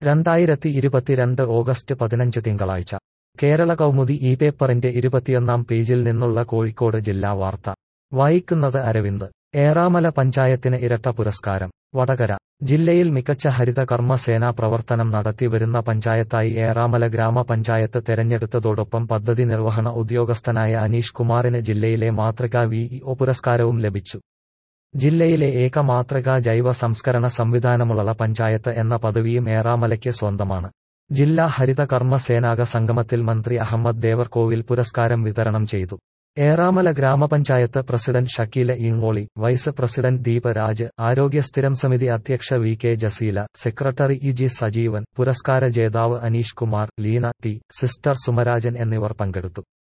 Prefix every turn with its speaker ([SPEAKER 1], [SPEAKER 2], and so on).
[SPEAKER 1] രണ്ടായിരത്തി ഇരുപത്തിരണ്ട് ഓഗസ്റ്റ് പതിനഞ്ച് തിങ്കളാഴ്ച കേരള കൗമുദി ഈ പേപ്പറിന്റെ ഇരുപത്തിയൊന്നാം പേജിൽ നിന്നുള്ള കോഴിക്കോട് ജില്ലാ വാർത്ത വായിക്കുന്നത് അരവിന്ദ് ഏറാമല പഞ്ചായത്തിന് ഇരട്ട പുരസ്കാരം വടകര ജില്ലയിൽ മികച്ച ഹരിത കർമ്മസേനാ പ്രവർത്തനം നടത്തിവരുന്ന പഞ്ചായത്തായി ഏറാമല ഗ്രാമപഞ്ചായത്ത് തെരഞ്ഞെടുത്തതോടൊപ്പം പദ്ധതി നിർവഹണ ഉദ്യോഗസ്ഥനായ അനീഷ് കുമാറിന് ജില്ലയിലെ മാതൃകാ വിഇഒ പുരസ്കാരവും ലഭിച്ചു ജില്ലയിലെ ഏക മാതൃകാ ജൈവ സംസ്കരണ സംവിധാനമുള്ള പഞ്ചായത്ത് എന്ന പദവിയും ഏറാമലയ്ക്ക് സ്വന്തമാണ് ജില്ലാ ഹരിത കർമ്മ സേനാക സംഗമത്തിൽ മന്ത്രി അഹമ്മദ് ദേവർകോവിൽ പുരസ്കാരം വിതരണം ചെയ്തു ഏറാമല ഗ്രാമപഞ്ചായത്ത് president Shakeela Ingoli vice president Deepraj ആരോഗ്യ സ്ഥിരം സമിതി അധ്യക്ഷ V K Jaseela secretary E G Sajeevan പുരസ്കാര ജേതാവ് അനീഷ് കുമാർ ലീന ടി സിസ്റ്റർ സുമരാജൻ എന്നിവർ പങ്കെടുത്തു